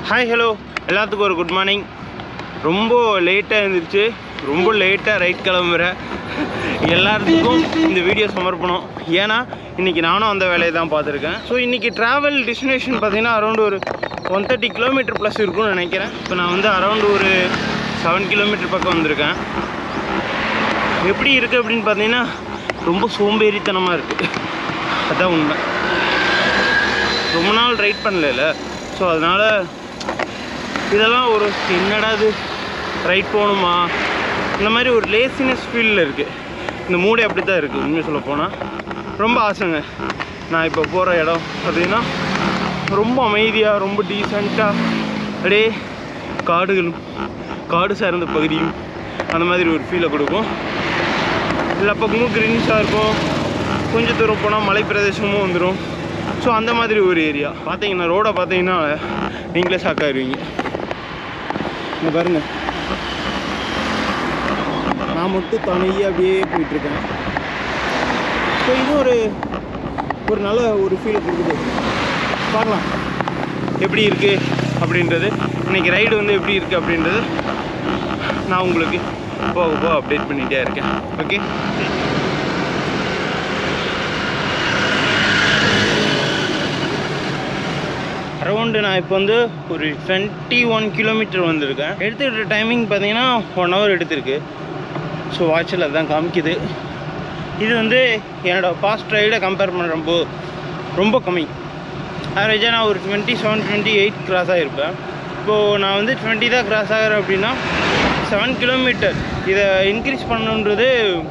hi hello எல்லாத்துக்கும் ஒரு good morning ரொம்ப லேட்டாக இருந்துச்சு ரொம்ப லேட்டாக ரைட் கிளம்புறேன் எல்லாத்துக்கும் இந்த வீடியோ சமர்ப்பணம் ஏன்னா இன்றைக்கி நானும் அந்த வேலையை தான் பார்த்துருக்கேன் ஸோ இன்றைக்கி ட்ராவல் டெஸ்டினேஷன் பார்த்தீங்கன்னா அரௌண்ட் ஒரு ஒன் தேர்ட்டி கிலோமீட்டர் ப்ளஸ் இருக்கும்னு நினைக்கிறேன் இப்போ நான் வந்து அரௌண்ட் ஒரு செவன் கிலோமீட்டர் பக்கம் வந்திருக்கேன் எப்படி இருக்குது அப்படின்னு பார்த்தீங்கன்னா ரொம்ப சோம்பேறித்தனமாக இருக்குது அதான் உண்மை ரொம்ப நாள் ரைட் பண்ணல ஸோ அதனால் இதெல்லாம் ஒரு என்னடா இது ரைட் போகணுமா இந்த மாதிரி ஒரு லேசினஸ் ஃபீலில் இருக்குது இந்த மூடே அப்படி தான் இருக்குது உண்மையை சொல்ல போனால் ரொம்ப ஆசைங்க நான் இப்போ போகிற இடம் பார்த்தீங்கன்னா ரொம்ப அமைதியாக ரொம்ப டீசெண்டாக அப்படியே காடுகளும் காடு சார்ந்த பகுதியும் அந்த மாதிரி ஒரு ஃபீலை கொடுக்கும் எல்லா பக்கமும் க்ரீனிஷாக இருக்கும் கொஞ்சம் தூரம் போனால் மலை பிரதேசமும் வந்துடும் ஸோ அந்த மாதிரி ஒரு ஏரியா பார்த்தீங்கன்னா ரோடை பார்த்தீங்கன்னா நீங்களே ஷாக்காயிருவீங்க இங்க பாருங்க நான் மட்டும் தனியாக அப்படியே போயிட்டுருக்கேன் ஸோ இது ஒரு ஒரு நல்ல ஒரு ஃபீலை கொடுக்குது பார்க்கலாம் எப்படி இருக்குது அப்படின்றது இன்னைக்கு ரைடு வந்து எப்படி இருக்குது அப்படின்றது நான் உங்களுக்கு போக போக அப்டேட் பண்ணிகிட்டே இருக்கேன் ஓகே அரௌண்டு நான் இப்போ வந்து ஒரு டுவெண்ட்டி ஒன் கிலோமீட்டர் வந்திருக்கேன் எடுத்துக்கிட்ட டைமிங் பார்த்தீங்கன்னா ஒன் ஹவர் எடுத்திருக்கு ஸோ வாட்சில் அதான் காமிக்குது இது வந்து என்னோடய பாஸ்ட் ரைடை கம்பேர் பண்ணுறப்போ ரொம்ப கம்மி ஆவரேஜாக நான் ஒரு twenty seven twenty eight cross ஆகிருப்பேன் இப்போது நான் வந்து டுவெண்ட்டி தான் கிராஸ் ஆகிறேன் அப்படின்னா செவன் கிலோமீட்டர் இதை இன்க்ரீஸ் பண்ணணுன்றது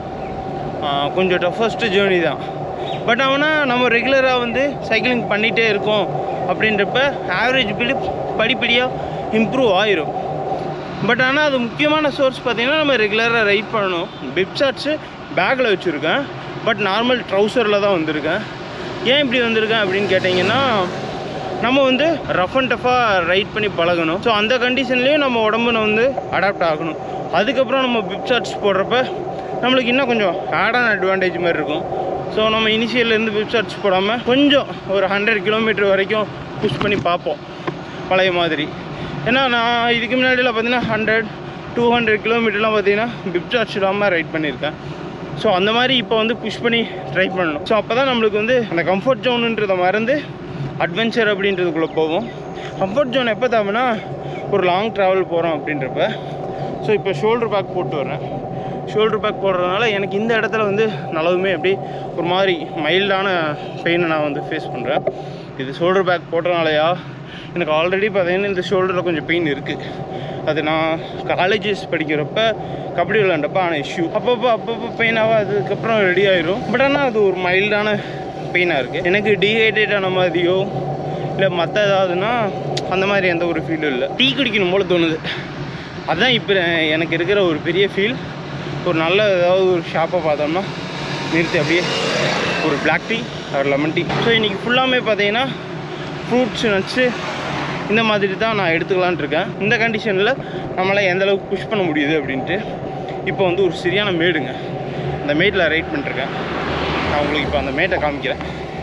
ஆ, கொஞ்சம் டஃபஸ்ட்டு ஜேர்னி தான் பட் ஆனால் நம்ம ரெகுலராக வந்து சைக்கிளிங் பண்ணிகிட்டே இருக்கோம் அப்படின்றப்ப ஆவரேஜ் பிலிப் படிப்படியாக இம்ப்ரூவ் ஆயிரும் பட் ஆனால் அது முக்கியமான சோர்ஸ் பார்த்தீங்கன்னா நம்ம ரெகுலராக ரைட் பண்ணணும் பிப் ஷார்ட்ஸு பேக்கில் வச்சுருக்கேன் பட் நார்மல் ட்ரௌசரில் தான் வந்திருக்கேன் ஏன் இப்படி வந்திருக்கேன் அப்படின்னு கேட்டிங்கன்னா நம்ம வந்து ரஃப் அண்ட் டஃபாக ரைட் பண்ணி பழகணும் ஸோ அந்த கண்டிஷன்லேயும் நம்ம உடம்புன வந்து அடாப்ட் ஆகணும் அதுக்கப்புறம் நம்ம பிப் ஷார்ட்ஸ் போடுறப்ப நம்மளுக்கு இன்னும் கொஞ்சம் ஆடான அட்வான்டேஜ் மாதிரி இருக்கும் ஸோ நம்ம இனிஷியல்லேருந்து பிப் ஷார்ட்ஸ் போடாமல் கொஞ்சம் ஒரு ஹண்ட்ரட் கிலோமீட்டர் வரைக்கும் புஷ் பண்ணி பார்ப்போம் பழைய மாதிரி ஏன்னா நான் இதுக்கு முன்னாடிலாம் பார்த்தீங்கன்னா ஹண்ட்ரட் டூ ஹண்ட்ரட் கிலோமீட்டர்லாம் பார்த்தீங்கன்னா பிப் சார்ஜ் இல்லாமல் ரைட் பண்ணியிருக்கேன் ஸோ அந்த மாதிரி இப்போ வந்து புஷ் பண்ணி ட்ரை பண்ணணும் ஸோ அப்போ தான் நம்மளுக்கு வந்து அந்த கம்ஃபர்ட் ஜோனுன்றதை மறந்து அட்வென்ச்சர் அப்படின்றதுக்குள்ளே போவோம் கம்ஃபர்ட் ஜோன் எப்போ தேவைன்னா ஒரு லாங் ட்ராவல் போகிறோம் அப்படின்றப்ப ஸோ இப்போ ஷோல்டர் பேக் போட்டு வரேன் ஷோல்டர் பேக் போடுறதுனால எனக்கு இந்த இடத்துல வந்து நல்லாவுமே அப்படி ஒரு மாதிரி மைல்டான பெயினை நான் வந்து ஃபேஸ் பண்ணுறேன் இது ஷோல்டர் பேக் போடுறதுனாலயா எனக்கு ஆல்ரெடி பார்த்தீங்கன்னா இந்த ஷோல்டரில் கொஞ்சம் பெயின் இருக்குது அது நான் காலேஜஸ் படிக்கிறப்ப கபடி விளாண்டப்ப ஆன இஷ்யூ அப்பப்போ அப்பப்போ பெயினாக அதுக்கப்புறம் ரெடி ஆயிரும் பட் ஆனால் அது ஒரு மைல்டான பெயினாக இருக்குது எனக்கு டீஹைட்ரேட் ஆன மாதிரியோ இல்லை மற்ற ஏதாவதுன்னா அந்த மாதிரி எந்த ஒரு ஃபீலும் இல்லை டீ குடிக்கணும் போல தோணுது அதுதான் இப்போ எனக்கு இருக்கிற ஒரு பெரிய ஃபீல் ஒரு நல்ல ஏதாவது ஒரு ஷாப்பை பார்த்தோம்னா நிறுத்தி அப்படியே ஒரு பிளாக் டீ ஒரு லெமன் டீ ஸோ இன்றைக்கி ஃபுல்லாமே பார்த்தீங்கன்னா ஃப்ரூட்ஸ் நட்ஸு இந்த மாதிரி தான் நான் எடுத்துக்கலான்ட்டு இருக்கேன் இந்த கண்டிஷனில் நம்மளால் எந்த அளவுக்கு புஷ் பண்ண முடியுது அப்படின்ட்டு இப்போ வந்து ஒரு சரியான மேடுங்க அந்த மேட்டில் ரைட் பண்ணிருக்கேன் நான் உங்களுக்கு இப்போ அந்த மேட்டை காமிக்கிறேன்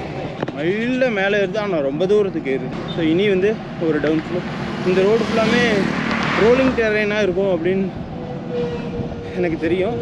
மைல்ல மேலே ஏறுது ஆனால் ரொம்ப தூரத்துக்கு ஏறுது ஸோ இனி வந்து ஒரு டவுன் ஃப்ளோ இந்த ரோடு ஃபுல்லாமே ரோலிங் டெரைனாக இருக்கும் அப்படின்னு எனக்கு தெரியும்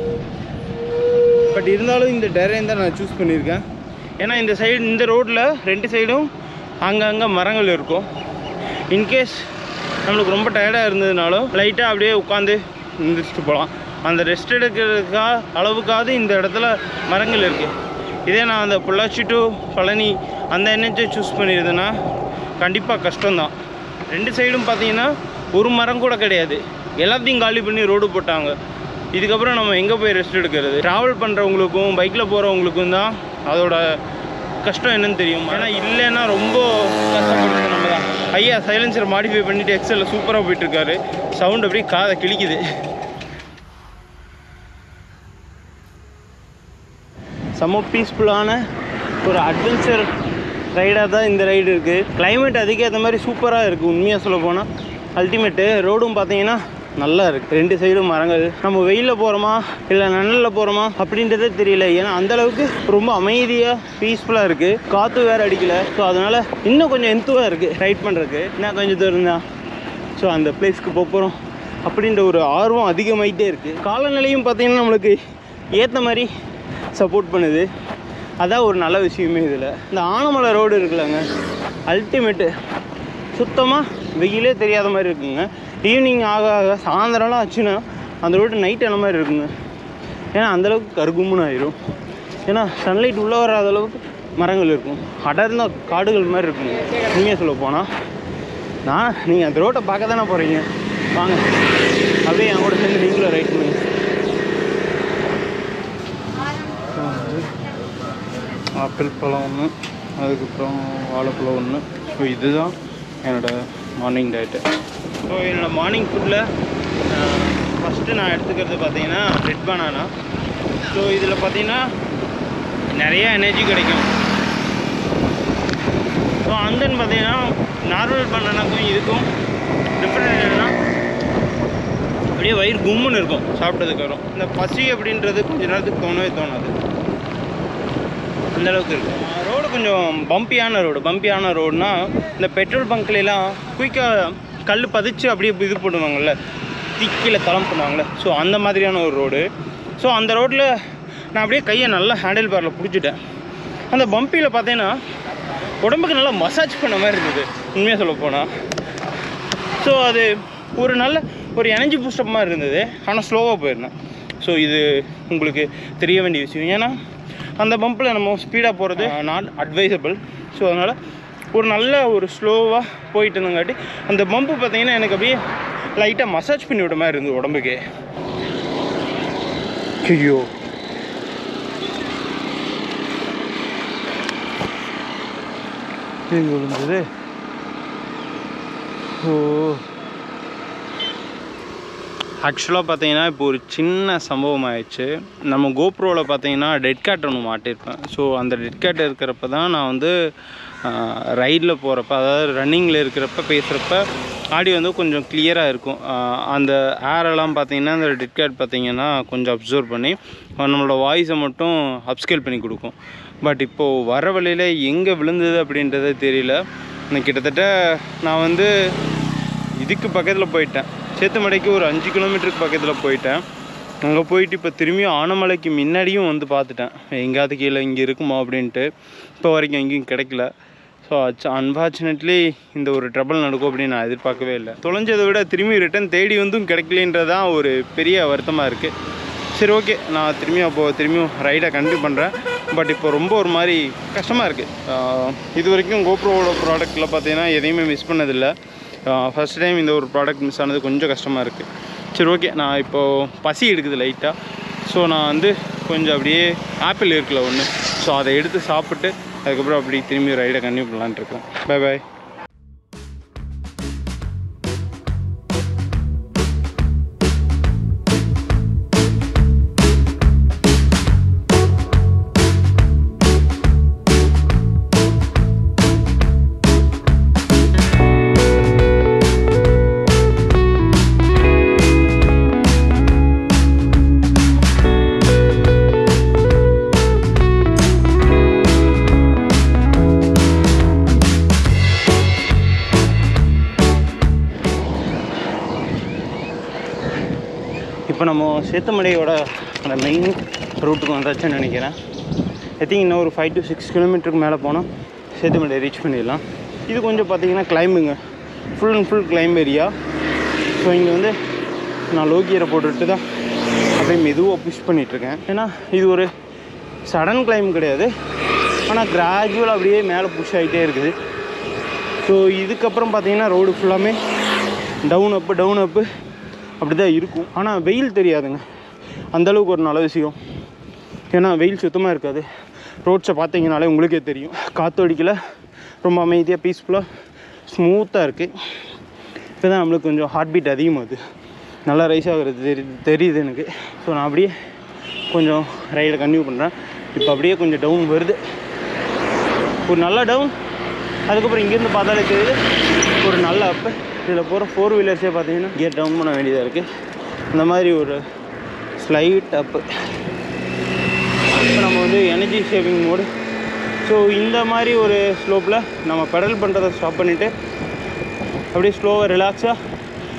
பட் இருந்தாலும் இந்த டெரைன் தான் நான் சூஸ் பண்ணியிருக்கேன் ஏன்னா இந்த சைடு இந்த ரோட்டில் ரெண்டு சைடும் அங்கங்கே மரங்கள் இருக்கும் இன்கேஸ் நம்மளுக்கு ரொம்ப டயர்டாக இருந்ததுனாலும் லைட்டாக அப்படியே உட்காந்து நிறுத்திட்டு போகலாம் அந்த ரெஸ்ட் எடுக்கிறதுக்கா அளவுக்காவது இந்த இடத்துல மரங்கள் இருக்குது இதே நான் அந்த பொள்ளாச்சி டு பழனி அந்த என்ஹெச்சை சூஸ் பண்ணியிருந்தேன்னா கண்டிப்பாக கஷ்டம்தான் ரெண்டு சைடும் பார்த்தீங்கன்னா ஒரு மரம் கூட கிடையாது எல்லாத்தையும் காலி பண்ணி ரோடு போட்டாங்க இதுக்கப்புறம் நம்ம எங்கே போய் ரெஸ்ட் எடுக்கிறது ட்ராவல் பண்ணுறவங்களுக்கும் பைக்கில் போகிறவங்களுக்கும் தான் அதோட கஷ்டம் என்னன்னு தெரியும் ஏன்னா இல்லைன்னா ரொம்ப கஷ்டப்படுறது நம்ம தான் ஐயா சைலன்சர் மாடிஃபை பண்ணிட்டு எக்ஸலில் சூப்பராக போயிட்டுருக்காரு சவுண்ட் அப்படியே காதை கிழிக்குது செம்ம பீஸ்ஃபுல்லான ஒரு அட்வென்ச்சர் ரைடாக தான் இந்த ரைடு இருக்குது கிளைமேட் அதுக்கேற்ற மாதிரி சூப்பராக இருக்குது உண்மையாக சொல்ல போனால் அல்டிமேட்டு ரோடும் பார்த்தீங்கன்னா நல்லா இருக்குது ரெண்டு சைடும் மரங்கள் நம்ம வெயிலில் போகிறோமா இல்லை நிழலில் போகிறோமா அப்படின்றதே தெரியல ஏன்னா அந்த அளவுக்கு ரொம்ப அமைதியாக பீஸ்ஃபுல்லாக இருக்குது காற்று வேறு அடிக்கல ஸோ அதனால் இன்னும் கொஞ்சம் எந்துவாக இருக்குது ரைட் பண்ணுறதுக்கு இன்னும் கொஞ்சம் தூரம் தான் ஸோ அந்த பிளேஸ்க்கு போக போகிறோம் அப்படின்ற ஒரு ஆர்வம் அதிகமாயிட்டே இருக்குது காலநிலையும் பார்த்திங்கன்னா நம்மளுக்கு ஏற்ற மாதிரி சப்போர்ட் பண்ணுது அதான் ஒரு நல்ல விஷயமே இதில் இந்த ஆனமலை ரோடு இருக்குல்லங்க அல்டிமேட்டு சுத்தமாக வெயிலே தெரியாத மாதிரி இருக்குங்க ஈவினிங் ஆக ஆக சாயந்தரம்லாம் ஆச்சுன்னா அந்த ரோடு நைட் ஆன மாதிரி இருக்குங்க ஏன்னா அந்தளவுக்கு கருகும்னு ஆயிரும் ஏன்னா சன்லைட் உள்ளே வராத அளவுக்கு மரங்கள் இருக்கும் அடர்ந்த காடுகள் மாதிரி இருக்குங்க உண்மையாக சொல்ல போனால் நான் நீங்கள் அந்த ரோட்டை பார்க்க தானே போகிறீங்க வாங்க அப்படியே என் கூட சேர்ந்து நீங்களும் ரைட் பண்ணுங்க ஆப்பிள் பழம் ஒன்று அதுக்கப்புறம் வாழைப்பழம் ஒன்று ஸோ இதுதான் என்னோடய மார்னிங் டயட்டு ஸோ என்னோடய மார்னிங் ஃபுட்டில் ஃபஸ்ட்டு நான் எடுத்துக்கிறது பார்த்தீங்கன்னா ரெட் பனானா ஸோ இதில் பார்த்தீங்கன்னா நிறைய எனர்ஜி கிடைக்கும் ஸோ அந்தன் பார்த்தீங்கன்னா நார்மல் பனானாக்கும் இதுக்கும் டிஃப்ரெண்ட் என்னென்னா அப்படியே வயிறு கும்முன்னு இருக்கும் சாப்பிட்டதுக்கப்புறம் இந்த பசி அப்படின்றது கொஞ்ச நேரத்துக்கு தோணவே தோணாது அந்த அளவுக்கு இருக்கும் ரோடு கொஞ்சம் பம்பியான ரோடு பம்பியான ரோடுனா இந்த பெட்ரோல் பங்க்லாம் குயிக்காக கல் பதிச்சு அப்படியே இது பண்ணுவாங்கல்ல திக்கில் தளம் பண்ணுவாங்கள்ல ஸோ அந்த மாதிரியான ஒரு ரோடு ஸோ அந்த ரோட்டில் நான் அப்படியே கையை நல்லா ஹேண்டில் பாரில் பிடிச்சிட்டேன் அந்த பம்பியில் பார்த்தீங்கன்னா உடம்புக்கு நல்லா மசாஜ் பண்ண மாதிரி இருந்தது உண்மையாக சொல்ல போனால் ஸோ அது ஒரு நல்ல ஒரு எனர்ஜி பூஸ்டப் மாதிரி இருந்தது ஆனால் ஸ்லோவாக போயிருந்தேன் ஸோ இது உங்களுக்கு தெரிய வேண்டிய விஷயம் ஏன்னா அந்த பம்பில் நம்ம ஸ்பீடாக போகிறது நாட் அட்வைசபிள் ஸோ அதனால் ஒரு நல்ல ஒரு ஸ்லோவாக போயிட்டு இருந்தங்காட்டி அந்த பம்பு பார்த்தீங்கன்னா எனக்கு அப்படியே லைட்டாக மசாஜ் பண்ணி விட மாதிரி இருந்தது உடம்புக்கு ஐயோ எங்கே விழுந்தது ஓ ஆக்சுவலாக பார்த்தீங்கன்னா இப்போ ஒரு சின்ன சம்பவம் ஆயிடுச்சு நம்ம கோப்ரோவில் பார்த்தீங்கன்னா டெட் கேட் ஒன்று மாட்டியிருப்பேன் ஸோ அந்த டெட் கேட் இருக்கிறப்ப தான் நான் வந்து ரைடில் போகிறப்ப அதாவது ரன்னிங்கில் இருக்கிறப்ப பேசுகிறப்ப ஆடியோ வந்து கொஞ்சம் கிளியராக இருக்கும் ஆஹ் அந்த ஏரெல்லாம் பார்த்தீங்கன்னா அந்த டெட் கேட் பார்த்தீங்கன்னா கொஞ்சம் அப்சர்வ் பண்ணி நம்மளோட வாய்ஸை மட்டும் அப்ஸ்கேல் பண்ணி கொடுக்கும் பட் இப்போது வர வழியில் எங்கே விழுந்தது அப்படின்றதே தெரியல எனக்கு கிட்டத்தட்ட நான் வந்து இதுக்கு பக்கத்தில் போயிட்டேன் சேத்துமடைக்கு ஒரு அஞ்சு கிலோமீட்டருக்கு பக்கத்தில் போயிட்டேன் அங்கே போயிட்டு இப்போ திரும்பியும் ஆனமலைக்கு முன்னாடியும் வந்து பார்த்துட்டேன் எங்கேயாவது கீழே இங்கே இருக்குமா அப்படின்ட்டு இப்போ வரைக்கும் எங்கேயும் கிடைக்கல ஸோ அன்ஃபார்ச்சுனேட்லி இந்த ஒரு ட்ரபிள் நடக்கும் அப்படின்னு நான் எதிர்பார்க்கவே இல்லை தொலைஞ்சதை விட திரும்பி ரிட்டன் தேடி வந்தும் கிடைக்கலன்றதான் ஒரு பெரிய வருத்தமாக இருக்குது சரி ஓகே நான் திரும்பியும் அப்போது திரும்பியும் ரைடை கண்டினியூ பண்ணுறேன் பட் இப்போ ரொம்ப ஒரு மாதிரி கஷ்டமாக இருக்குது இது வரைக்கும் கோப்ரோவோட ப்ராடக்ட்டில் பார்த்தீங்கன்னா எதையுமே மிஸ் பண்ணதில்லை ஃபஸ்ட் டைம் இந்த ஒரு ப்ராடக்ட் மிஸ் ஆனது கொஞ்சம் கஷ்டமாக இருக்குது சரி ஓகே நான் இப்போது பசி எடுக்குது லைட்டாக ஸோ நான் வந்து கொஞ்சம் அப்படியே ஆப்பிள் இருக்குல்ல ஒன்று ஸோ அதை எடுத்து சாப்பிட்டு அதுக்கப்புறம் அப்படி திரும்பி ரைடை கண்டினியூ பண்ணலான்ட்டு இருக்கேன் பை பாய் இப்போ நம்ம சேத்துமலையோட அந்த மெயின் ரூட்டுக்கு வந்தாச்சுன்னு நினைக்கிறேன் ஐ திங்க் இன்னும் ஒரு ஃபைவ் டு சிக்ஸ் கிலோமீட்டருக்கு மேலே போனால் சேத்துமலை ரீச் பண்ணிடலாம் இது கொஞ்சம் பார்த்தீங்கன்னா கிளைம்புங்க full and full climb area so இங்கே வந்து நான் லோகியரை போட்டுட்டு தான் அப்படியே மெதுவாக புஷ் பண்ணிகிட்ருக்கேன் ஏன்னா இது ஒரு சடன் கிளைம் கிடையாது ஆனால் கிராஜுவலாக அப்படியே மேலே புஷ் ஆகிட்டே இருக்குது ஸோ இதுக்கப்புறம் பார்த்தீங்கன்னா ரோடு ஃபுல்லாமே டவுன் அப்பு டவுன் அப்பு அப்படி தான் இருக்கும் ஆனால் வெயில் தெரியாதுங்க அந்தளவுக்கு ஒரு நல்ல விஷயம் ஏன்னா வெயில் சுத்தமாக இருக்காது ரோட்ஸை பார்த்தீங்கனாலே உங்களுக்கே தெரியும் காற்று அடிக்கல ரொம்ப அமைதியாக பீஸ்ஃபுல்லாக ஸ்மூத்தாக இருக்குது இப்போ தான் நம்மளுக்கு கொஞ்சம் ஹார்ட் பீட் அதிகமாகுது நல்லா ரைஸ் ஆகுறது தெரி தெரியுது எனக்கு ஸோ நான் அப்படியே கொஞ்சம் ரைடை கன்டினியூ பண்ணுறேன் இப்போ அப்படியே கொஞ்சம் டவுன் வருது ஒரு நல்ல டவுன் அதுக்கப்புறம் இங்கேருந்து பார்த்தாலே தெரியுது ஒரு நல்ல அப்பு இதில் போகிற ஃபோர் வீலர்ஸே பார்த்தீங்கன்னா கியர் டவுன் பண்ண வேண்டியதாக இருக்குது இந்த மாதிரி ஒரு ஸ்லைட் அப்பு இப்போ நம்ம வந்து எனர்ஜி சேவிங் மோடு ஸோ இந்த மாதிரி ஒரு ஸ்லோப்பில் நம்ம பெடல் பண்ணுறதை ஸ்டாப் பண்ணிவிட்டு அப்படியே ஸ்லோவாக ரிலாக்ஸாக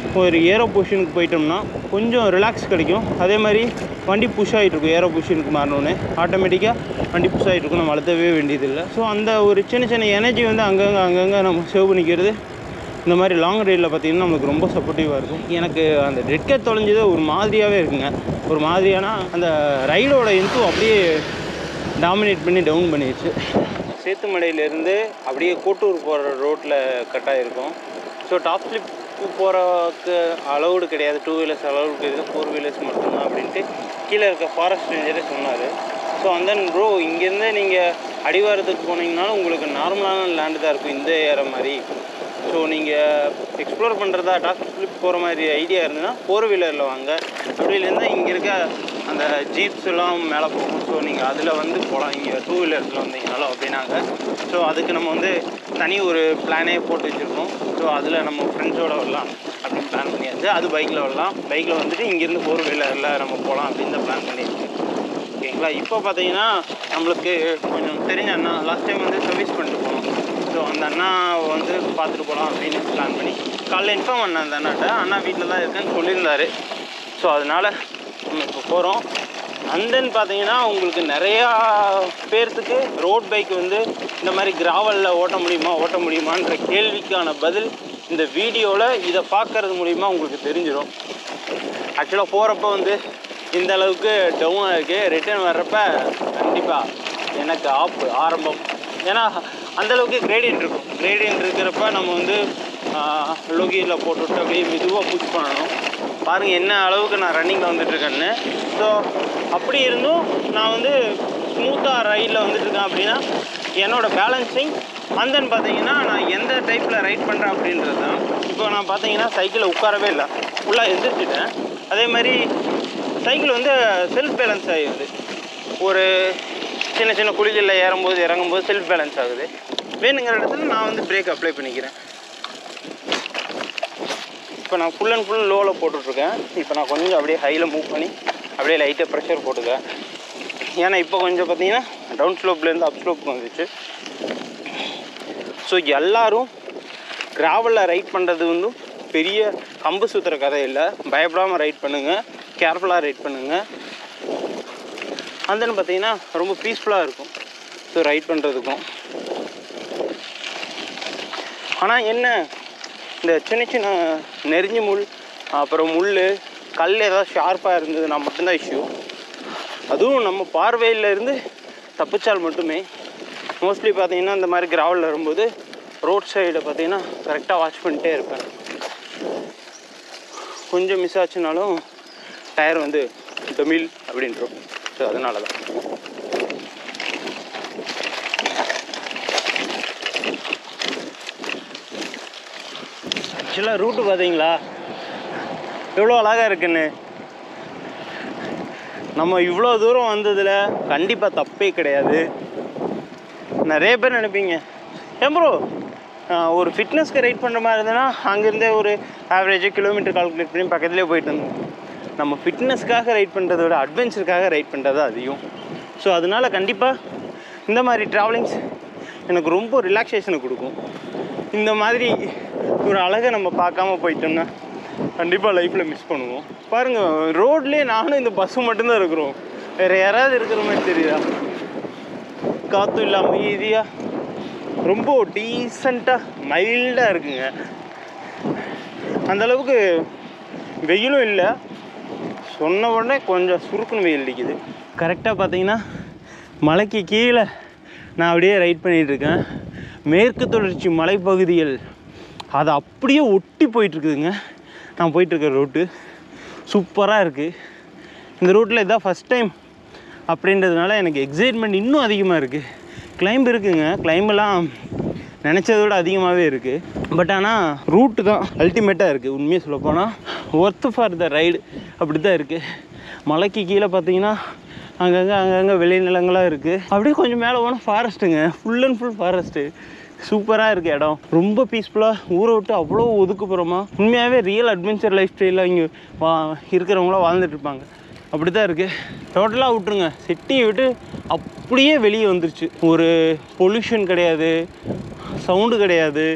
ஒரு ஏரோ பொசிஷனுக்கு போயிட்டோம்னா கொஞ்சம் ரிலாக்ஸ் கிடைக்கும் அதே மாதிரி வண்டி புஷ் ஆகிட்டு இருக்கும் ஏரோ பொசிஷனுக்கு மாறினோடனே ஆட்டோமேட்டிக்காக வண்டி புஷ் ஆகிட்டு இருக்கும் நம்ம அழுத்தவே வேண்டியதில்லை ஸோ அந்த ஒரு சின்ன சின்ன எனர்ஜி வந்து அங்கங்கே அங்கங்கே நம்ம சேவ் பண்ணிக்கிறது இந்த மாதிரி லாங் ரைடில் பார்த்தீங்கன்னா நம்மளுக்கு ரொம்ப சப்போர்ட்டிவாக இருக்கும் எனக்கு அந்த ரெட் கேட் தொலைஞ்சது ஒரு மாதிரியாகவே இருக்குங்க ஒரு மாதிரியான அந்த ரைடோட இன்ட்ரோ அப்படியே டாமினேட் பண்ணி டவுன் பண்ணிடுச்சு சேத்துமடையிலேருந்து அப்படியே கோட்டூர் போகிற ரோட்டில் கட் ஆகிருக்கும் ஸோ டாப் ஸ்லிப் போகிறக்கு அலௌடு கிடையாது டூ வீலர்ஸ் அலௌடு கிடையாது ஃபோர் வீலர்ஸ் மட்டும்தான் அப்படின்ட்டு கீழே இருக்க ஃபாரஸ்ட் ரேஞ்சரே சொன்னார் ஸோ அந்த ப்ரோ இங்கேருந்து நீங்கள் அடிவாரத்துக்கு போனீங்கனாலும் உங்களுக்கு நார்மலான லேண்டு தான் இருக்கும் இந்த ஏற மாதிரி ஸோ நீங்கள் எக்ஸ்ப்ளோர் பண்ணுறதா டாப் ஸ்லிப் போகிற மாதிரி ஐடியா இருந்ததுன்னா ஃபோர் வீலரில் வாங்க அப்படி இல்லைன்னா இங்கே இருக்க அந்த ஜீப்ஸ் எல்லாம் மேலே போகும் ஸோ நீங்கள் அதில் வந்து போகலாம் இங்கே டூ வீலர்ஸில் வந்தீங்கனாலும் அப்படின்னாங்க ஸோ அதுக்கு நம்ம வந்து தனி ஒரு பிளானே போட்டு வச்சுருக்கோம் ஸோ அதில் நம்ம ஃப்ரெண்ட்ஸோடு வரலாம் அப்படின்னு பிளான் பண்ணியாச்சு அது பைக்கில் வரலாம் பைக்கில் வந்துட்டு இங்கேருந்து ஃபோர் வீலரில் நம்ம போகலாம் அப்படின்னு தான் பிளான் பண்ணியிருக்கோம் ஓகேங்களா இப்போ பார்த்தீங்கன்னா நம்மளுக்கு கொஞ்சம் தெரிஞ்ச அண்ணா லாஸ்ட் டைம் வந்து சர்வீஸ் பண்ணிட்டு போனோம் ஸோ அந்த அண்ணா வந்து பார்த்துட்டு போகலாம் அப்படின்னு பிளான் பண்ணி காலைல இன்ஃபார்ம் பண்ணேன் அந்த அண்ணாட்ட அண்ணா வீட்டில் தான் இருக்கேன்னு சொல்லியிருந்தாரு ஸோ அதனால் நம்ம இப்போ போகிறோம் அண்ட் தென் பார்த்தீங்கன்னா உங்களுக்கு நிறையா பேர்த்துக்கு ரோட் பைக் வந்து இந்த மாதிரி கிராவலில் ஓட்ட முடியுமா ஓட்ட முடியுமான்ற கேள்விக்கான பதில் இந்த வீடியோவில் இதை பார்க்கறது மூலிமா உங்களுக்கு தெரிஞ்சிடும் ஆக்சுவலாக போகிறப்ப வந்து இந்த அளவுக்கு டவுனாக இருக்குது ரிட்டர்ன் வர்றப்ப கண்டிப்பாக எனக்கு ஆப் ஆரம்பம் ஏன்னா அந்தளவுக்கு கிரேடியன்ட் இருக்கும் கிரேடியன்ட் இருக்கிறப்ப நம்ம வந்து லோகியில் போட்டுவிட்டு அப்படியே மெதுவாக புஷ் பண்ணணும் பாருங்கள் என்ன அளவுக்கு நான் ரன்னிங்கில் வந்துட்டுருக்கேன்னு ஸோ அப்படி இருந்தும் நான் வந்து ஸ்மூத்தாக ரைடில் வந்துட்டுருக்கேன் அப்படின்னா என்னோடய பேலன்சிங் அண்ட் தென் பார்த்தீங்கன்னா நான் எந்த டைப்பில் ரைட் பண்ணுறேன் அப்படின்றது தான் இப்போ நான் பார்த்தீங்கன்னா சைக்கிளில் உட்காரவே இல்லை ஃபுல்லாக எந்திரிச்சிட்டேன் அதே மாதிரி சைக்கிள் வந்து செல்ஃப் பேலன்ஸ் ஆகிடுது ஒரு சின்ன சின்ன குழிகளில் ஏறும்போது இறங்கும்போது செல்ஃப் பேலன்ஸ் ஆகுது வேணுங்கிற இடத்துல நான் வந்து பிரேக் அப்ளை பண்ணிக்கிறேன் இப்போ நான் ஃபுல் அண்ட் ஃபுல் லோவில் போட்டுட்ருக்கேன் இப்போ நான் கொஞ்சம் அப்படியே ஹையில் மூவ் பண்ணி அப்படியே லைட்டாக ப்ரெஷர் போட்டுக்கேன் ஏன்னா இப்போ கொஞ்சம் பார்த்தீங்கன்னா டவுன் ஸ்லோப்லேருந்து அப் ஸ்லோப்புக்கு வந்துச்சு ஸோ எல்லாரும் ட்ராவலில் ரைட் பண்ணுறது வந்து பெரிய கம்பு சுற்றுற கதை இல்லை பயப்படாமல் ரைட் பண்ணுங்கள் கேர்ஃபுல்லாக ரைட் பண்ணுங்கள் அந்தன்னு பார்த்தீங்கன்னா ரொம்ப பீஸ்ஃபுல்லாக இருக்கும் ஸோ ரைட் பண்ணுறதுக்கும் ஆனால் என்ன இந்த சின்ன சின்ன நெறிஞ்சி முள் அப்புறம் முள் கல் ஏதாவது ஷார்ப்பாக இருந்ததுன்னா மட்டும்தான் இஷ்யூ அதுவும் நம்ம பார்வையில் இருந்து தப்பிச்சால் மட்டுமே மோஸ்ட்லி பார்த்தீங்கன்னா இந்த மாதிரி கிராவலில் வரும்போது ரோட் சைடை பார்த்தீங்கன்னா கரெக்டாக வாட்ச் பண்ணிட்டே இருப்பேன் கொஞ்சம் மிஸ் ஆச்சுனாலும் டயர் வந்து டமில் அப்படின்றோம் ஸோ அதனால தான் ஆக்சுவலாக ரூட்டு பார்த்தீங்களா எவ்வளோ அழகாக இருக்குன்னு நம்ம இவ்வளோ தூரம் வந்ததில் கண்டிப்பாக தப்பே கிடையாது நிறைய பேர் நினைப்பீங்க ஏன் ப்ரோ ஒரு ஃபிட்னஸ்க்கு ரைட் பண்ணுற மாதிரி இருந்ததுன்னா அங்கேருந்தே ஒரு ஆவரேஜாக கிலோமீட்டர் கால்குலேட் பண்ணி பக்கத்துலேயே போயிட்டு இருந்தோம் நம்ம ஃபிட்னஸ்க்காக ரைட் பண்ணுறத விட அட்வென்ச்சருக்காக ரைட் பண்ணுறது தான் அதிகம் ஸோ அதனால கண்டிப்பாக இந்த மாதிரி ட்ராவலிங்ஸ் எனக்கு ரொம்ப ரிலாக்ஸேஷனை கொடுக்கும் இந்த மாதிரி ஒரு அழகை நம்ம பார்க்காம போயிட்டோம்னா கண்டிப்பாக லைஃப்பில் மிஸ் பண்ணுவோம் பாருங்கள் ரோட்லேயே நானும் இந்த பஸ்ஸும் மட்டும்தான் இருக்கிறோம் வேறு யாராவது இருக்கிற மாதிரி தெரியுதா காற்றும் இல்லாமல் அமைதியாக ரொம்ப டீசெண்டாக மைல்டாக இருக்குங்க அந்த அளவுக்கு வெயிலும் இல்லை சொன்ன உடனே கொஞ்சம் சுருக்குன்னு வெயில் அடிக்குது கரெக்டாக பார்த்தீங்கன்னா மலைக்கு கீழே நான் அப்படியே ரைட் பண்ணிகிட்டு இருக்கேன் மேற்கு தொடர்ச்சி மலைப்பகுதிகள் அது அப்படியே ஒட்டி போயிட்டுருக்குதுங்க நான் போயிட்டுருக்க ரோட்டு சூப்பராக இருக்குது இந்த ரூட்டில் இதான் ஃபஸ்ட் டைம் அப்படின்றதுனால எனக்கு எக்ஸைட்மெண்ட் இன்னும் அதிகமாக இருக்குது கிளைம்ப் இருக்குங்க கிளைம்பெல்லாம் நினச்சதை விட அதிகமாகவே இருக்குது பட் ஆனால் ரூட்டு தான் அல்டிமேட்டாக இருக்குது உண்மையாக சொல்லப்போனால் ஒர்த்து ஃபார் த ரைடு அப்படி தான் இருக்குது மலைக்கு கீழே பார்த்தீங்கன்னா அங்கங்கே அங்கங்கே விளைநிலங்களாக இருக்குது அப்படியே கொஞ்சம் மேலே போனால் ஃபாரஸ்ட்டுங்க ஃபுல் அண்ட் ஃபுல் ஃபாரஸ்ட்டு சூப்பராக இருக்குது இடம் ரொம்ப பீஸ்ஃபுல்லாக ஊரை விட்டு அவ்வளோ ஒதுக்குப்புறமா உண்மையாகவே ரியல் அட்வென்ச்சர் லைஃப் ஸ்டைலில் இங்கே வா இருக்கிறவங்களாம் வாழ்ந்துட்டு இருப்பாங்க அப்படி தான் இருக்குது டோட்டலாக விட்ருங்க சிட்டியை விட்டு அப்படியே வெளியே வந்துருச்சு ஒரு பொல்யூஷன் கிடையாது சவுண்டு கிடையாது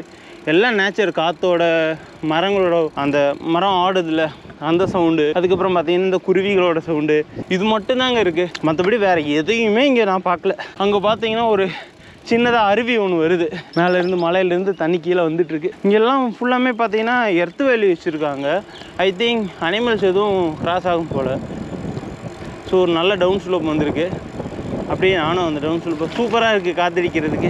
எல்லாம் நேச்சர் காற்றோட மரங்களோட அந்த மரம் ஆடுதுல அந்த சவுண்டு அதுக்கப்புறம் பார்த்தீங்கன்னா இந்த குருவிகளோட சவுண்டு இது மட்டும்தாங்க இருக்குது மற்றபடி வேறு எதையுமே இங்கே நான் பார்க்கல அங்கே பார்த்தீங்கன்னா ஒரு சின்னதாக அருவி ஒன்று வருது மேலேருந்து மலையிலேருந்து தண்ணி கீழே வந்துட்டுருக்கு இங்கெல்லாம் ஃபுல்லாமே பார்த்தீங்கன்னா எர்த்து வேலி வச்சுருக்காங்க ஐ திங்க் அனிமல்ஸ் எதுவும் கிராஸ் ஆகும் போல் ஸோ ஒரு நல்ல டவுன் ஸ்லோப் வந்திருக்கு அப்படியே நானும் அந்த டவுன் ஸ்லோப்பை சூப்பராக இருக்குது காத்தடிக்கிறதுக்கு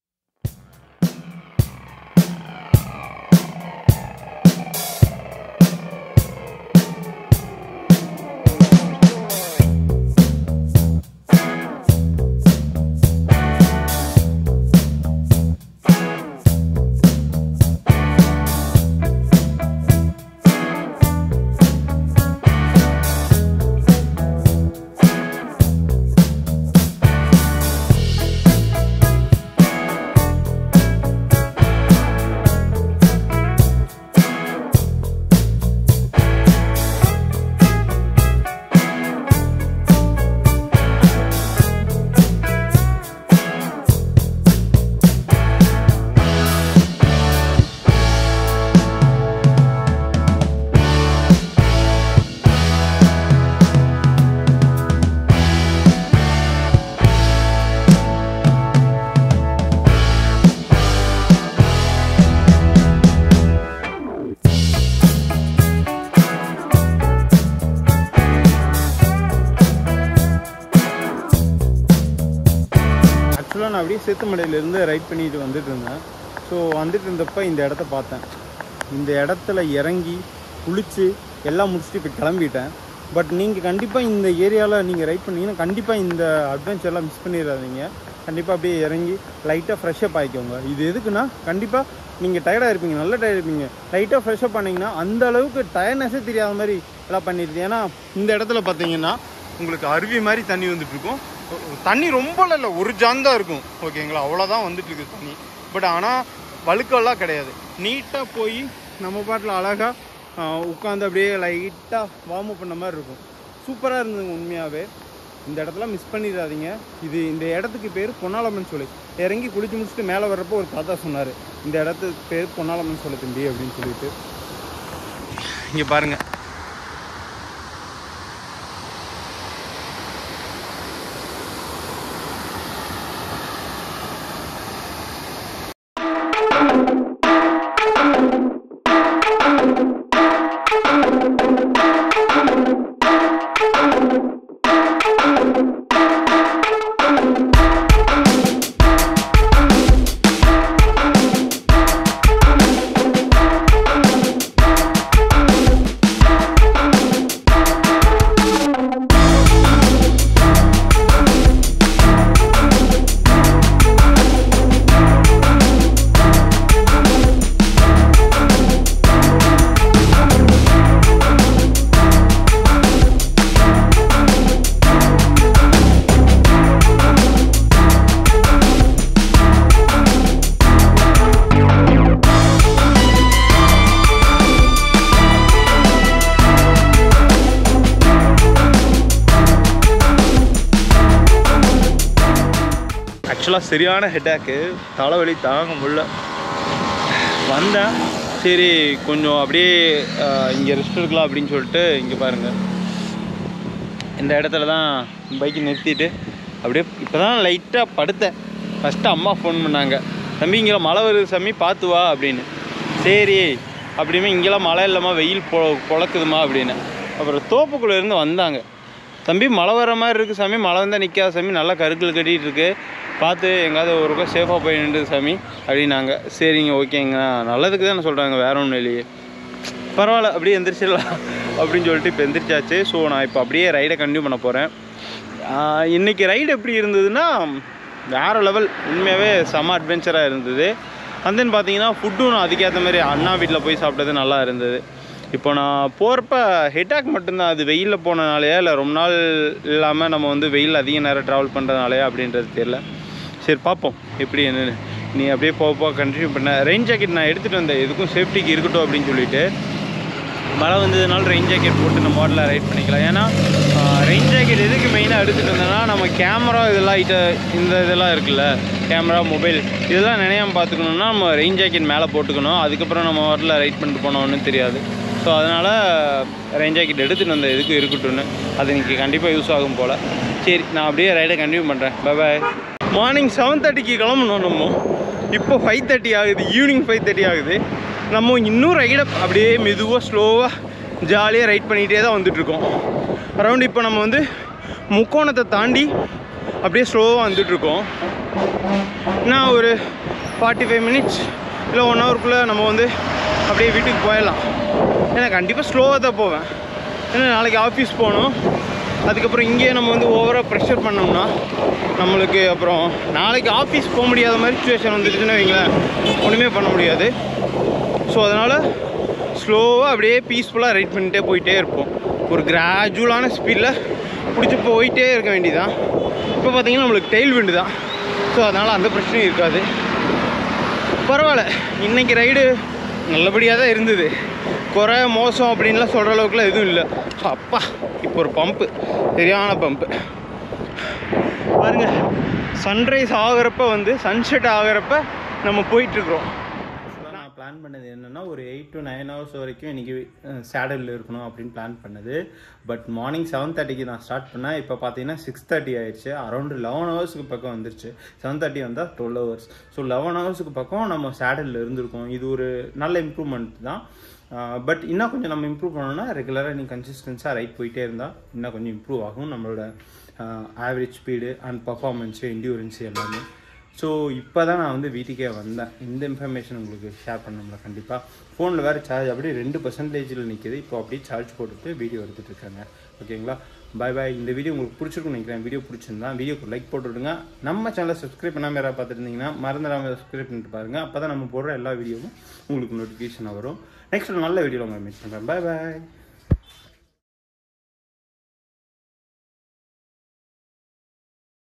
ஆக்சுவலாக நான் அப்படியே சேத்துமடையிலேருந்து ரைட் பண்ணிட்டு வந்துட்டு இருந்தேன் ஸோ வந்துட்டு இருந்தப்ப இந்த இடத்த பார்த்தேன் இந்த இடத்துல இறங்கி குளிச்சு எல்லாம் முடிச்சுட்டு இப்போ கிளம்பிட்டேன் பட் நீங்கள் கண்டிப்பாக இந்த ஏரியாவில் நீங்கள் ரைட் பண்ணீங்கன்னா கண்டிப்பாக இந்த அட்வென்ச்சர்லாம் மிஸ் பண்ணிடாதீங்க கண்டிப்பாக அப்படியே இறங்கி லைட்டாக ஃப்ரெஷ்அப் ஆகிக்கோங்க இது எதுக்குன்னா கண்டிப்பாக நீங்கள் டயர்டாக இருப்பீங்க நல்ல டயர்ட் இருப்பீங்க லைட்டாக ஃப்ரெஷ்அப் பண்ணிங்கன்னா அந்த அளவுக்கு டயர்னஸே தெரியாத மாதிரி எல்லாம் பண்ணிடுது ஏன்னா இந்த இடத்துல பார்த்தீங்கன்னா உங்களுக்கு அருவி மாதிரி தண்ணி வந்துட்டு இருக்கும் தண்ணி ரொம்ப இல்லை ஒரு ஜான் தான் இருக்கும் ஓகேங்களா அவ்வளோதான் வந்துட்டு இருக்கு தண்ணி பட் ஆனால் வழுக்கெல்லாம் கிடையாது நீட்டாக போய் நம்ம பாட்டில் அழகாக உட்காந்து அப்படியே லைட்டாக வார்ம் அப் பண்ண மாதிரி இருக்கும் சூப்பராக இருந்ததுங்க உண்மையாகவே இந்த இடத்துல மிஸ் பண்ணிடாதீங்க இது இந்த இடத்துக்கு பேர் பொன்னாலம்மன் சோலை இறங்கி குளிச்சு முடிச்சுட்டு மேலே வர்றப்போ ஒரு தாத்தா சொன்னார் இந்த இடத்துக்கு பேர் பொன்னாலம்மன் சோலை தம்பி அப்படின்னு சொல்லிட்டு இங்கே பாருங்கள் ஆக்சுவலாக சரியான ஹெட்டாக்கு தலைவலி தாங்க முடியல வந்தேன் சரி கொஞ்சம் அப்படியே இங்கே ரெஸ்ட் எடுக்கலாம் அப்படின்னு சொல்லிட்டு இங்கே பாருங்கள் இந்த இடத்துல தான் பைக்கை நிறுத்திட்டு அப்படியே இப்போ தான் லைட்டாக படுத்தேன் ஃபஸ்ட்டு அம்மா ஃபோன் பண்ணாங்க தம்பி இங்கெல்லாம் மழை வருது சாமி பார்த்து வா அப்படின்னு சரி அப்படியுமே இங்கெல்லாம் மழை இல்லாமல் வெயில் பொ பொழக்குதுமா அப்படின்னு அப்புறம் தோப்புக்குள்ளே இருந்து வந்தாங்க தம்பி மழை வர மாதிரி இருக்குது சாமி மழை வந்தால் நிற்காத சாமி நல்லா கருக்கள் கட்டிகிட்டு இருக்கு பார்த்து எங்காவது ஒரு பக்கம் சேஃபாக போய் நின்று சாமி அப்படின்னாங்க சரிங்க ஓகேங்க நல்லதுக்கு தானே சொல்கிறாங்க வேற ஒன்றும் இல்லையே பரவாயில்ல அப்படியே எந்திரிச்சிடலாம் அப்படின்னு சொல்லிட்டு இப்போ எந்திரிச்சாச்சு ஸோ நான் இப்போ அப்படியே ரைடை கண்டினியூ பண்ண போகிறேன் இன்றைக்கி ரைடு எப்படி இருந்ததுன்னா வேறு லெவல் உண்மையாகவே செம அட்வென்ச்சராக இருந்தது அண்ட் தென் பார்த்தீங்கன்னா ஃபுட்டும் நான் அதுக்கேற்ற மாதிரி அண்ணா வீட்டில் போய் சாப்பிட்டது நல்லா இருந்தது இப்போ நான் போகிறப்ப ஹெட்டாக் மட்டும்தான் அது வெயிலில் போனனாலையா இல்லை ரொம்ப நாள் இல்லாமல் நம்ம வந்து வெயில் அதிக நேரம் ட்ராவல் பண்ணுறதுனாலயா அப்படின்றது தெரியல சரி பார்ப்போம் எப்படி என்னன்னு நீ அப்படியே போக போக கண்டினியூ பண்ண ரெயின் ஜாக்கெட் நான் எடுத்துகிட்டு வந்தேன் எதுக்கும் சேஃப்டிக்கு இருக்கட்டும் அப்படின்னு சொல்லிட்டு மழை வந்ததுனால ரெயின் ஜாக்கெட் போட்டு நம்ம மாடலில் ரைட் பண்ணிக்கலாம் ஏன்னா ரெயின் ஜாக்கெட் எதுக்கு மெயினாக எடுத்துகிட்டு வந்தேன்னா நம்ம கேமரா இதெல்லாம் இட்ட இந்த இதெல்லாம் இருக்குல்ல கேமரா மொபைல் இதெல்லாம் நினையாம பார்த்துக்கணுன்னா நம்ம ரெயின் ஜாக்கெட் மேலே போட்டுக்கணும் அதுக்கப்புறம் நம்ம வரல ரைட் பண்ணிட்டு போனோம்னு தெரியாது ஸோ அதனால் ரெயின் ஜாக்கெட் எடுத்துகிட்டு வந்த இதுக்கு இருக்கட்டும்னு அது இன்னைக்கு கண்டிப்பாக யூஸ் ஆகும் போல் சரி நான் அப்படியே ரைடை கண்டினியூ பண்ணுறேன் பாய் மார்னிங் செவன் தேர்ட்டிக்கு கிளம்பணும் நம்ம இப்போ ஃபைவ் தேர்ட்டி ஆகுது ஈவினிங் ஃபைவ் தேர்ட்டி ஆகுது நம்ம இன்னும் ரைடை அப்படியே மெதுவாக ஸ்லோவாக ஜாலியாக ரைட் பண்ணிகிட்டே தான் வந்துட்டுருக்கோம் அரௌண்ட் இப்போ நம்ம வந்து முக்கோணத்தை தாண்டி அப்படியே ஸ்லோவாக வந்துட்டுருக்கோம் நான் ஒரு ஃபார்ட்டி ஃபைவ் மினிட்ஸ் இல்லை ஒன் ஹவருக்குள்ளே நம்ம வந்து அப்படியே வீட்டுக்கு போயிடலாம் ஏன்னா கண்டிப்பாக ஸ்லோவாக தான் போவேன் ஏன்னா நாளைக்கு ஆஃபீஸ் போகணும் அதுக்கப்புறம் இங்கேயே நம்ம வந்து ஓவராக ப்ரெஷர் பண்ணோம்னா நம்மளுக்கு அப்புறம் நாளைக்கு ஆஃபீஸ் போக முடியாத மாதிரி சுச்சுவேஷன் வந்துருச்சுன்னு வைங்களேன் ஒன்றுமே பண்ண முடியாது ஸோ அதனால் ஸ்லோவாக அப்படியே பீஸ்ஃபுல்லாக ரைட் பண்ணிட்டே போயிட்டே இருப்போம் ஒரு கிராஜுவலான ஸ்பீடில் பிடிச்சி போயிட்டே இருக்க வேண்டியதான் இப்போ பார்த்தீங்கன்னா நம்மளுக்கு டெயில் விண்டு தான் ஸோ அதனால் அந்த பிரச்சனையும் இருக்காது பரவாயில்ல இன்னைக்கு ரைடு நல்லபடியாக தான் இருந்தது குறை மோசம் அப்படின்லாம் சொல்கிற அளவுக்குலாம் எதுவும் இல்லை ஸோ அப்பா இப்போ ஒரு பம்பு சரியான பம்பு பாருங்க சன்ரைஸ் ஆகிறப்ப வந்து சன்செட் ஆகிறப்ப நம்ம போயிட்டுருக்குறோம் நான் பிளான் பண்ணது என்னென்னா ஒரு எயிட் டு நைன் ஹவர்ஸ் வரைக்கும் இன்றைக்கி சேடலில் இருக்கணும் அப்படின்னு பிளான் பண்ணது பட் மார்னிங் செவன் தேர்ட்டிக்கு நான் ஸ்டார்ட் பண்ணேன் இப்போ பார்த்தீங்கன்னா சிக்ஸ் தேர்ட்டி ஆயிடுச்சு அரௌண்ட் லெவன் ஹவர்ஸுக்கு பக்கம் வந்துருச்சு செவன் தேர்ட்டி வந்தால் டுவெல் ஹவர்ஸ் ஸோ லெவன் ஹவர்ஸுக்கு பக்கம் நம்ம சேடலில் இருந்திருக்கோம் இது ஒரு நல்ல இம்ப்ரூவ்மெண்ட் தான் பட் இன்னும் கொஞ்சம் நம்ம இம்ப்ரூவ் பண்ணோம்னா ரெகுலராக நீ கன்சிஸ்டன்ஸாக ரைட் போயிட்டே இருந்தால் இன்னும் கொஞ்சம் இம்ப்ரூவ் ஆகும் நம்மளோட average speed and performance endurance எல்லாமே ஸோ இப்போ தான் நான் வந்து வீட்டுக்கே வந்தேன் இந்த இன்ஃபர்மேஷன் உங்களுக்கு ஷேர் பண்ணணும்ல கண்டிப்பாக ஃபோனில் வேறு சார்ஜ் அப்படியே ரெண்டு பர்சன்டேஜில் நிற்கிது இப்போ அப்படியே சார்ஜ் போட்டுட்டு வீடியோ எடுத்துகிட்டு இருக்காங்க ஓகேங்களா பாய் பாய் இந்த வீடியோ உங்களுக்கு பிடிச்சிருக்கும்னு நினைக்கிறேன் வீடியோ பிடிச்சிருந்தா வீடியோக்கு லைக் போட்டு விடுங்க நம்ம சேனலை சப்ஸ்கிரைப் பண்ணாமல் யாராவது பார்த்துட்டு இருந்தீங்கன்னா மறந்துடாமல் சப்ஸ்கிரைப் பண்ணிட்டு பாருங்கள் அப்போ தான் நம்ம போடுற எல்லா வீடியோவும் உங்களுக்கு நோட்டிஃபிகேஷன் வரும் நெக்ஸ்ட் ஒரு நல்ல வீடியோவில் உங்களை மீட் பண்ணுறேன் பாய் பாய்